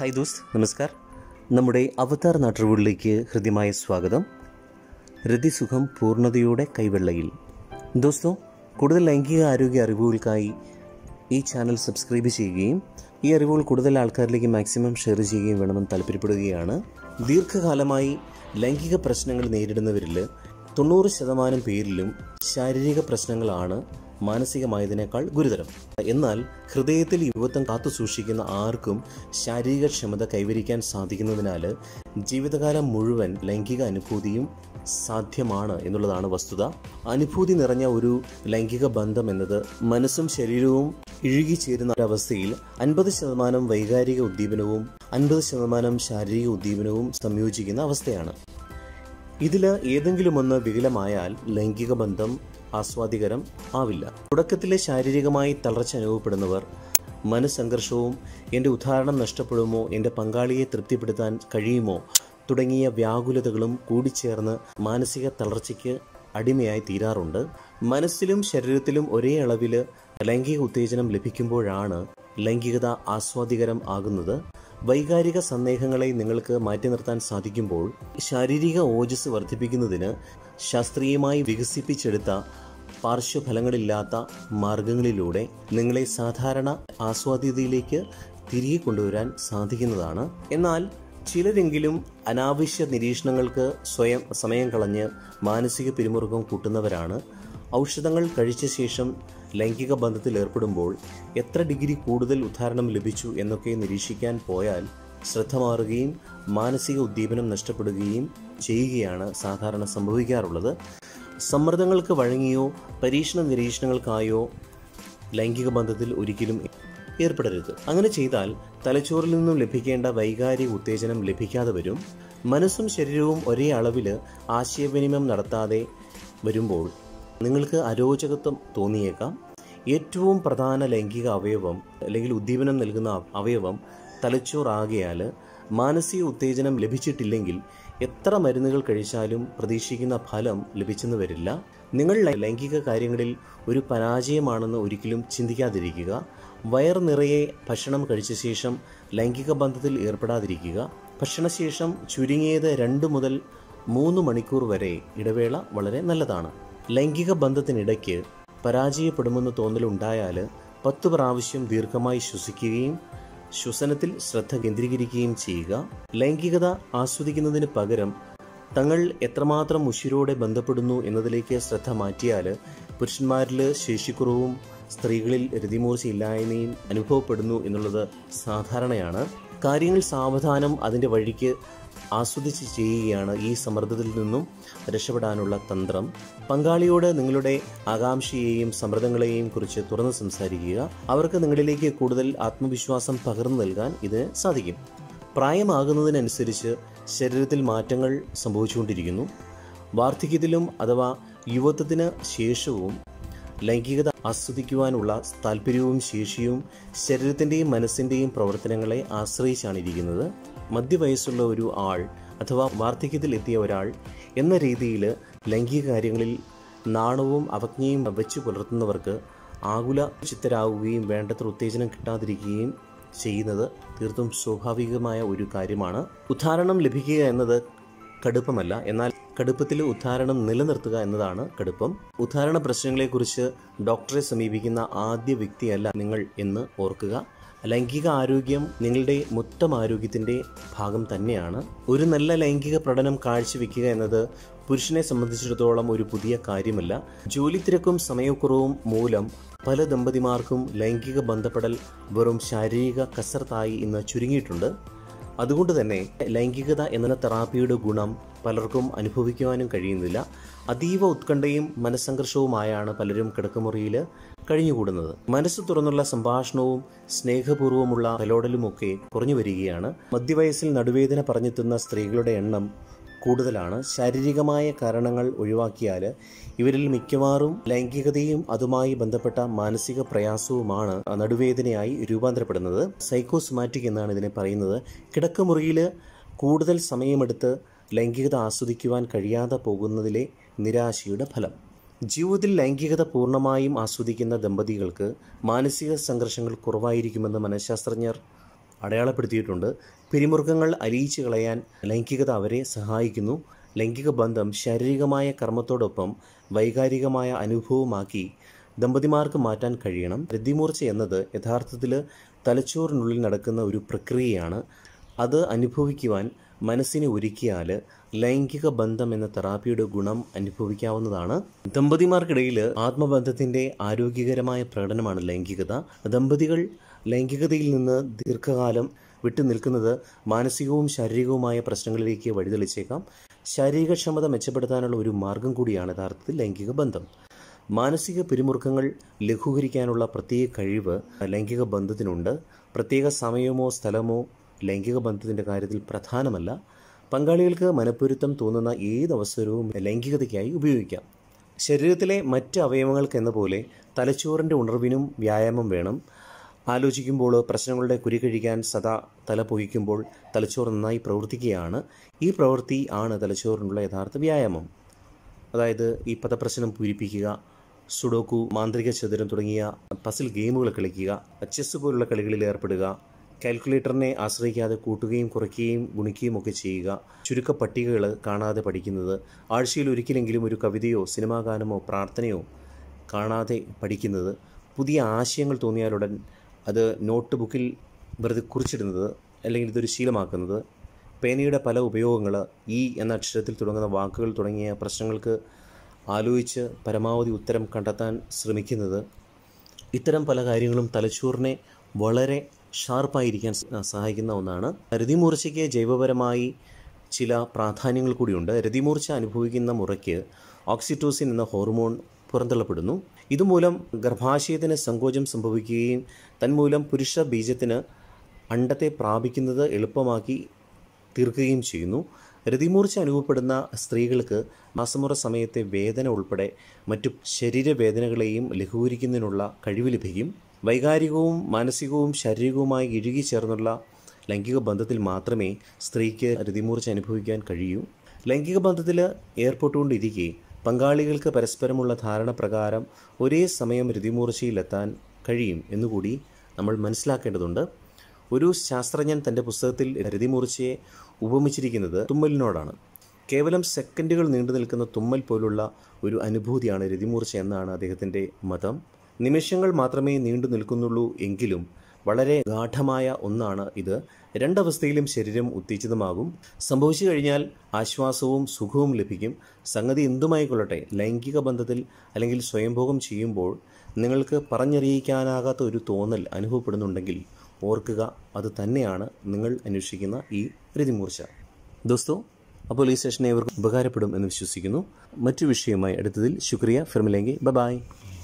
hi ദോസ്ത് നമസ്കാർ നമ്മുടെ അവതാർ നാട്ടുകളിലേക്ക് ഹൃദ്യമായ സ്വാഗതം രതിസുഖം പൂർണ്ണതയോടെ കൈവെള്ളയിൽ ദോസ്തോ കൂടുതൽ ലൈംഗിക ആരോഗ്യ അറിവുകൾക്കായി ഈ ചാനൽ സബ്സ്ക്രൈബ് ചെയ്യുകയും ഈ അറിവുകൾ കൂടുതൽ ആൾക്കാരിലേക്ക് മാക്സിമം ഷെയർ ചെയ്യുകയും വേണമെന്ന് താല്പര്യപ്പെടുകയാണ് ദീർഘകാലമായി ലൈംഗിക പ്രശ്നങ്ങൾ നേരിടുന്നവരിൽ തൊണ്ണൂറ് ശതമാനം പേരിലും ശാരീരിക പ്രശ്നങ്ങളാണ് മാനസികമായതിനേക്കാൾ ഗുരുതരം എന്നാൽ ഹൃദയത്തിൽ യുവത്വം കാത്തു സൂക്ഷിക്കുന്ന ആർക്കും ശാരീരിക ക്ഷമത കൈവരിക്കാൻ സാധിക്കുന്നതിനാൽ ജീവിതകാലം മുഴുവൻ ലൈംഗിക അനുഭൂതിയും സാധ്യമാണ് എന്നുള്ളതാണ് വസ്തുത അനുഭൂതി നിറഞ്ഞ ഒരു ലൈംഗിക ബന്ധം എന്നത് മനസ്സും ശരീരവും ഇഴുകിച്ചേരുന്ന ഒരവസ്ഥയിൽ അൻപത് ശതമാനം വൈകാരിക ഉദ്ദീപനവും അൻപത് ശതമാനം ശാരീരിക ഉദ്ദീപനവും സംയോജിക്കുന്ന അവസ്ഥയാണ് ഇതിൽ ഏതെങ്കിലും ഒന്ന് വികലമായാൽ ലൈംഗിക ബന്ധം ആസ്വാദികരം ആവില്ല തുടക്കത്തിലെ ശാരീരികമായി തളർച്ച അനുഭവപ്പെടുന്നവർ മനസ്സംഘർഷവും എൻ്റെ ഉദാഹരണം നഷ്ടപ്പെടുമോ എൻ്റെ പങ്കാളിയെ തൃപ്തിപ്പെടുത്താൻ കഴിയുമോ തുടങ്ങിയ വ്യാകുലതകളും കൂടിച്ചേർന്ന് മാനസിക തളർച്ചയ്ക്ക് അടിമയായി തീരാറുണ്ട് മനസ്സിലും ശരീരത്തിലും ഒരേ അളവിൽ ലൈംഗിക ഉത്തേജനം ലഭിക്കുമ്പോഴാണ് ലൈംഗികത ആസ്വാദികരം ആകുന്നത് വൈകാരിക സന്ദേഹങ്ങളെ നിങ്ങൾക്ക് മാറ്റി നിർത്താൻ സാധിക്കുമ്പോൾ ശാരീരിക ഓജസ് വർദ്ധിപ്പിക്കുന്നതിന് ശാസ്ത്രീയമായി വികസിപ്പിച്ചെടുത്ത പാർശ്വഫലങ്ങളില്ലാത്ത മാർഗങ്ങളിലൂടെ നിങ്ങളെ സാധാരണ ആസ്വാദ്യതയിലേക്ക് തിരികെ കൊണ്ടുവരാൻ സാധിക്കുന്നതാണ് എന്നാൽ ചിലരെങ്കിലും അനാവശ്യ നിരീക്ഷണങ്ങൾക്ക് സ്വയം സമയം കളഞ്ഞ് മാനസിക പിരിമുറുക്കം കൂട്ടുന്നവരാണ് ഔഷധങ്ങൾ കഴിച്ച ശേഷം ലൈംഗിക ബന്ധത്തിൽ ഏർപ്പെടുമ്പോൾ എത്ര ഡിഗ്രി കൂടുതൽ ഉദാഹരണം ലഭിച്ചു എന്നൊക്കെ നിരീക്ഷിക്കാൻ പോയാൽ ശ്രദ്ധ മാറുകയും മാനസിക ഉദ്ദീപനം നഷ്ടപ്പെടുകയും ചെയ്യുകയാണ് സാധാരണ സംഭവിക്കാറുള്ളത് സമ്മർദ്ദങ്ങൾക്ക് വഴങ്ങിയോ പരീക്ഷണ നിരീക്ഷണങ്ങൾക്കായോ ലൈംഗിക ബന്ധത്തിൽ ഒരിക്കലും ഏർപ്പെടരുത് അങ്ങനെ ചെയ്താൽ തലച്ചോറിൽ നിന്നും ലഭിക്കേണ്ട വൈകാരിക ഉത്തേജനം ലഭിക്കാതെ വരും മനസ്സും ശരീരവും ഒരേ അളവിൽ ആശയവിനിമയം നടത്താതെ വരുമ്പോൾ നിങ്ങൾക്ക് അരോചകത്വം തോന്നിയേക്കാം ഏറ്റവും പ്രധാന ലൈംഗിക അവയവം അല്ലെങ്കിൽ ഉദ്ദീപനം നൽകുന്ന അവയവം തലച്ചോറാകിയാൽ മാനസിക ഉത്തേജനം ലഭിച്ചിട്ടില്ലെങ്കിൽ എത്ര മരുന്നുകൾ കഴിച്ചാലും പ്രതീക്ഷിക്കുന്ന ഫലം ലഭിച്ചെന്ന് വരില്ല നിങ്ങൾ ലൈംഗിക കാര്യങ്ങളിൽ ഒരു പരാജയമാണെന്ന് ഒരിക്കലും ചിന്തിക്കാതിരിക്കുക വയർ നിറയെ ഭക്ഷണം കഴിച്ച ശേഷം ലൈംഗിക ബന്ധത്തിൽ ഏർപ്പെടാതിരിക്കുക ഭക്ഷണശേഷം ചുരുങ്ങിയത് രണ്ട് മുതൽ മൂന്ന് മണിക്കൂർ വരെ ഇടവേള വളരെ നല്ലതാണ് ലൈംഗിക ബന്ധത്തിനിടയ്ക്ക് പരാജയപ്പെടുമെന്ന് തോന്നലുണ്ടായാൽ പത്ത് പ്രാവശ്യം ദീർഘമായി ശ്വസിക്കുകയും ശ്വസനത്തിൽ ശ്രദ്ധ കേന്ദ്രീകരിക്കുകയും ചെയ്യുക ലൈംഗികത ആസ്വദിക്കുന്നതിന് പകരം തങ്ങൾ എത്രമാത്രം ഉശിരോടെ ബന്ധപ്പെടുന്നു എന്നതിലേക്ക് ശ്രദ്ധ മാറ്റിയാൽ പുരുഷന്മാരിൽ ശേഷിക്കുറവും സ്ത്രീകളിൽ രതിമൂർച്ചയില്ലായ്മയും അനുഭവപ്പെടുന്നു എന്നുള്ളത് സാധാരണയാണ് കാര്യങ്ങൾ സാവധാനം അതിൻ്റെ വഴിക്ക് ആസ്വദിച്ച് ചെയ്യുകയാണ് ഈ സമ്മർദ്ദത്തിൽ നിന്നും രക്ഷപ്പെടാനുള്ള തന്ത്രം പങ്കാളിയോട് നിങ്ങളുടെ ആകാംക്ഷയെയും സമ്മർദ്ദങ്ങളെയും കുറിച്ച് തുറന്ന് സംസാരിക്കുക അവർക്ക് നിങ്ങളിലേക്ക് കൂടുതൽ ആത്മവിശ്വാസം പകർന്നു നൽകാൻ ഇതിന് സാധിക്കും പ്രായമാകുന്നതിനനുസരിച്ച് ശരീരത്തിൽ മാറ്റങ്ങൾ സംഭവിച്ചുകൊണ്ടിരിക്കുന്നു വാർദ്ധക്യത്തിലും അഥവാ യുവത്വത്തിന് ശേഷവും ലൈംഗികത ആസ്വദിക്കുവാനുള്ള താല്പര്യവും ശേഷിയും ശരീരത്തിൻ്റെയും മനസ്സിൻ്റെയും പ്രവർത്തനങ്ങളെ ആശ്രയിച്ചാണ് ഇരിക്കുന്നത് മധ്യവയസ്സുള്ള ഒരു ആൾ അഥവാ വാർദ്ധക്യത്തിൽ എത്തിയ ഒരാൾ എന്ന രീതിയിൽ ലൈംഗിക കാര്യങ്ങളിൽ നാണവും അവജ്ഞയും വെച്ചു പുലർത്തുന്നവർക്ക് ആകുല ചിത്തരാവുകയും വേണ്ടത്ര ഉത്തേജനം കിട്ടാതിരിക്കുകയും ചെയ്യുന്നത് തീർത്തും സ്വാഭാവികമായ ഒരു കാര്യമാണ് ഉദാഹരണം ലഭിക്കുക എന്നത് കടുപ്പമല്ല എന്നാൽ കടുപ്പത്തിൽ ഉദാഹരണം നിലനിർത്തുക എന്നതാണ് കടുപ്പം ഉദാഹരണ പ്രശ്നങ്ങളെക്കുറിച്ച് ഡോക്ടറെ സമീപിക്കുന്ന ആദ്യ വ്യക്തിയല്ല നിങ്ങൾ എന്ന് ഓർക്കുക ലൈംഗിക ആരോഗ്യം നിങ്ങളുടെ മൊത്തം ആരോഗ്യത്തിൻ്റെ ഭാഗം തന്നെയാണ് ഒരു നല്ല ലൈംഗിക പ്രകടനം കാഴ്ചവെക്കുക എന്നത് പുരുഷനെ സംബന്ധിച്ചിടത്തോളം ഒരു പുതിയ കാര്യമല്ല ജോലി തിരക്കും സമയക്കുറവും മൂലം പല ദമ്പതിമാർക്കും ലൈംഗിക ബന്ധപ്പെടൽ വെറും ശാരീരിക കസർത്തായി ഇന്ന് ചുരുങ്ങിയിട്ടുണ്ട് അതുകൊണ്ട് തന്നെ ലൈംഗികത എന്ന തെറാപ്പിയുടെ ഗുണം പലർക്കും അനുഭവിക്കുവാനും കഴിയുന്നില്ല അതീവ ഉത്കണ്ഠയും മനസ്സംഘർഷവുമായാണ് പലരും കിടക്കുമുറിയിൽ കഴിഞ്ഞുകൂടുന്നത് മനസ്സ് തുറന്നുള്ള സംഭാഷണവും സ്നേഹപൂർവ്വമുള്ള തലോടലുമൊക്കെ കുറഞ്ഞു വരികയാണ് മധ്യവയസ്സിൽ നടുവേദന പറഞ്ഞെത്തുന്ന സ്ത്രീകളുടെ എണ്ണം കൂടുതലാണ് ശാരീരികമായ കാരണങ്ങൾ ഒഴിവാക്കിയാൽ ഇവരിൽ മിക്കവാറും ലൈംഗികതയും അതുമായി ബന്ധപ്പെട്ട മാനസിക പ്രയാസവുമാണ് നടുവേദനയായി രൂപാന്തരപ്പെടുന്നത് സൈക്കോസുമാറ്റിക് എന്നാണ് ഇതിനെ പറയുന്നത് കിടക്കമുറിയിൽ കൂടുതൽ സമയമെടുത്ത് ലൈംഗികത ആസ്വദിക്കുവാൻ കഴിയാതെ പോകുന്നതിലെ നിരാശയുടെ ഫലം ജീവിതത്തിൽ ലൈംഗികത പൂർണ്ണമായും ആസ്വദിക്കുന്ന ദമ്പതികൾക്ക് മാനസിക സംഘർഷങ്ങൾ കുറവായിരിക്കുമെന്ന് മനഃശാസ്ത്രജ്ഞർ അടയാളപ്പെടുത്തിയിട്ടുണ്ട് പിരിമുറുക്കങ്ങൾ അലിയിച്ചു കളയാൻ ലൈംഗികത അവരെ സഹായിക്കുന്നു ലൈംഗിക ബന്ധം ശാരീരികമായ കർമ്മത്തോടൊപ്പം വൈകാരികമായ അനുഭവമാക്കി ദമ്പതിമാർക്ക് മാറ്റാൻ കഴിയണം രതിമൂർച്ച എന്നത് യഥാർത്ഥത്തിൽ തലച്ചോറിനുള്ളിൽ നടക്കുന്ന ഒരു പ്രക്രിയയാണ് അത് അനുഭവിക്കുവാൻ മനസ്സിനെ ഒരുക്കിയാൽ ലൈംഗിക ബന്ധം എന്ന തെറാപ്പിയുടെ ഗുണം അനുഭവിക്കാവുന്നതാണ് ദമ്പതിമാർക്കിടയിൽ ആത്മബന്ധത്തിൻ്റെ ആരോഗ്യകരമായ പ്രകടനമാണ് ലൈംഗികത ദമ്പതികൾ ലൈംഗികതയിൽ നിന്ന് ദീർഘകാലം വിട്ടു നിൽക്കുന്നത് മാനസികവും ശാരീരികവുമായ പ്രശ്നങ്ങളിലേക്ക് വഴിതെളിച്ചേക്കാം ശാരീരികക്ഷമത മെച്ചപ്പെടുത്താനുള്ള ഒരു മാർഗം കൂടിയാണ് യഥാർത്ഥത്തിൽ ലൈംഗിക ബന്ധം മാനസിക പിരിമുറുക്കങ്ങൾ ലഘൂകരിക്കാനുള്ള പ്രത്യേക കഴിവ് ലൈംഗിക ബന്ധത്തിനുണ്ട് പ്രത്യേക സമയമോ സ്ഥലമോ ലൈംഗിക ബന്ധത്തിൻ്റെ കാര്യത്തിൽ പ്രധാനമല്ല പങ്കാളികൾക്ക് മനപ്പൊരുത്തം തോന്നുന്ന ഏത് അവസരവും ലൈംഗികതയ്ക്കായി ഉപയോഗിക്കാം ശരീരത്തിലെ മറ്റ് അവയവങ്ങൾക്കെന്ന പോലെ തലച്ചോറിൻ്റെ ഉണർവിനും വ്യായാമം വേണം ആലോചിക്കുമ്പോൾ പ്രശ്നങ്ങളുടെ കുരി കഴിക്കാൻ സദാ തല പൊഹിക്കുമ്പോൾ തലച്ചോറ് നന്നായി പ്രവർത്തിക്കുകയാണ് ഈ പ്രവൃത്തി ആണ് തലച്ചോറിനുള്ള യഥാർത്ഥ വ്യായാമം അതായത് ഈ പദപ്രശ്നം പൂരിപ്പിക്കുക സുഡോക്കു മാന്ത്രിക ചതുരം തുടങ്ങിയ പസിൽ ഗെയിമുകൾ കളിക്കുക ചെസ് പോലുള്ള കളികളിൽ ഏർപ്പെടുക കാൽക്കുലേറ്ററിനെ ആശ്രയിക്കാതെ കൂട്ടുകയും കുറയ്ക്കുകയും ഗുണിക്കുകയും ഒക്കെ ചെയ്യുക ചുരുക്ക പട്ടികകൾ കാണാതെ പഠിക്കുന്നത് ആഴ്ചയിൽ ഒരിക്കലെങ്കിലും ഒരു കവിതയോ സിനിമാ ഗാനമോ പ്രാർത്ഥനയോ കാണാതെ പഠിക്കുന്നത് പുതിയ ആശയങ്ങൾ തോന്നിയാലുടൻ അത് നോട്ട് ബുക്കിൽ വെറുതെ കുറിച്ചിടുന്നത് അല്ലെങ്കിൽ ഇതൊരു ശീലമാക്കുന്നത് പേനയുടെ പല ഉപയോഗങ്ങൾ ഈ എന്ന അക്ഷരത്തിൽ തുടങ്ങുന്ന വാക്കുകൾ തുടങ്ങിയ പ്രശ്നങ്ങൾക്ക് ആലോചിച്ച് പരമാവധി ഉത്തരം കണ്ടെത്താൻ ശ്രമിക്കുന്നത് ഇത്തരം പല കാര്യങ്ങളും തലച്ചോറിനെ വളരെ ഷാർപ്പായിരിക്കാൻ സ- സഹായിക്കുന്ന ഒന്നാണ് രതിമൂർച്ചയ്ക്ക് ജൈവപരമായി ചില പ്രാധാന്യങ്ങൾ കൂടിയുണ്ട് രതിമൂർച്ച അനുഭവിക്കുന്ന മുറയ്ക്ക് ഓക്സിറ്റോസിൻ എന്ന ഹോർമോൺ പുറന്തള്ളപ്പെടുന്നു ഇതുമൂലം ഗർഭാശയത്തിന് സങ്കോചം സംഭവിക്കുകയും തന്മൂലം പുരുഷ ബീജത്തിന് അണ്ടത്തെ പ്രാപിക്കുന്നത് എളുപ്പമാക്കി തീർക്കുകയും ചെയ്യുന്നു രതിമൂർച്ച അനുഭവപ്പെടുന്ന സ്ത്രീകൾക്ക് മാസമുറ സമയത്തെ വേദന ഉൾപ്പെടെ മറ്റു ശരീരവേദനകളെയും ലഘൂകരിക്കുന്നതിനുള്ള കഴിവ് ലഭിക്കും വൈകാരികവും മാനസികവും ശാരീരികവുമായി ഇഴുകിച്ചേർന്നുള്ള ലൈംഗിക ബന്ധത്തിൽ മാത്രമേ സ്ത്രീക്ക് രതിമൂർച്ച അനുഭവിക്കാൻ കഴിയൂ ലൈംഗിക ബന്ധത്തിൽ ഏർപ്പെട്ടുകൊണ്ടിരിക്കെ പങ്കാളികൾക്ക് പരസ്പരമുള്ള ധാരണ പ്രകാരം ഒരേ സമയം രതിമൂർച്ചയിലെത്താൻ കഴിയും എന്നുകൂടി നമ്മൾ മനസ്സിലാക്കേണ്ടതുണ്ട് ഒരു ശാസ്ത്രജ്ഞൻ തൻ്റെ പുസ്തകത്തിൽ രതിമൂർച്ചയെ ഉപമിച്ചിരിക്കുന്നത് തുമ്മലിനോടാണ് കേവലം സെക്കൻഡുകൾ നീണ്ടു നിൽക്കുന്ന തുമ്മൽ പോലുള്ള ഒരു അനുഭൂതിയാണ് രതിമൂർച്ച എന്നാണ് അദ്ദേഹത്തിൻ്റെ മതം നിമിഷങ്ങൾ മാത്രമേ നീണ്ടു നിൽക്കുന്നുള്ളൂ എങ്കിലും വളരെ ഗാഠമായ ഒന്നാണ് ഇത് രണ്ടവസ്ഥയിലും ശരീരം ഉത്തേജിതമാകും സംഭവിച്ചു കഴിഞ്ഞാൽ ആശ്വാസവും സുഖവും ലഭിക്കും സംഗതി എന്തുമായിക്കൊള്ളട്ടെ ലൈംഗിക ബന്ധത്തിൽ അല്ലെങ്കിൽ സ്വയംഭോഗം ചെയ്യുമ്പോൾ നിങ്ങൾക്ക് പറഞ്ഞറിയിക്കാനാകാത്ത ഒരു തോന്നൽ അനുഭവപ്പെടുന്നുണ്ടെങ്കിൽ ഓർക്കുക അത് തന്നെയാണ് നിങ്ങൾ അന്വേഷിക്കുന്ന ഈ രതിമൂർച്ച ദോസ്തോ അപ്പോൾ ഈ സെഷൻ ഏവർക്കും ഉപകാരപ്പെടും എന്ന് വിശ്വസിക്കുന്നു മറ്റു വിഷയവുമായി അടുത്തതിൽ ശുക്രിയ ഫിർമിലെങ്കി ബൈ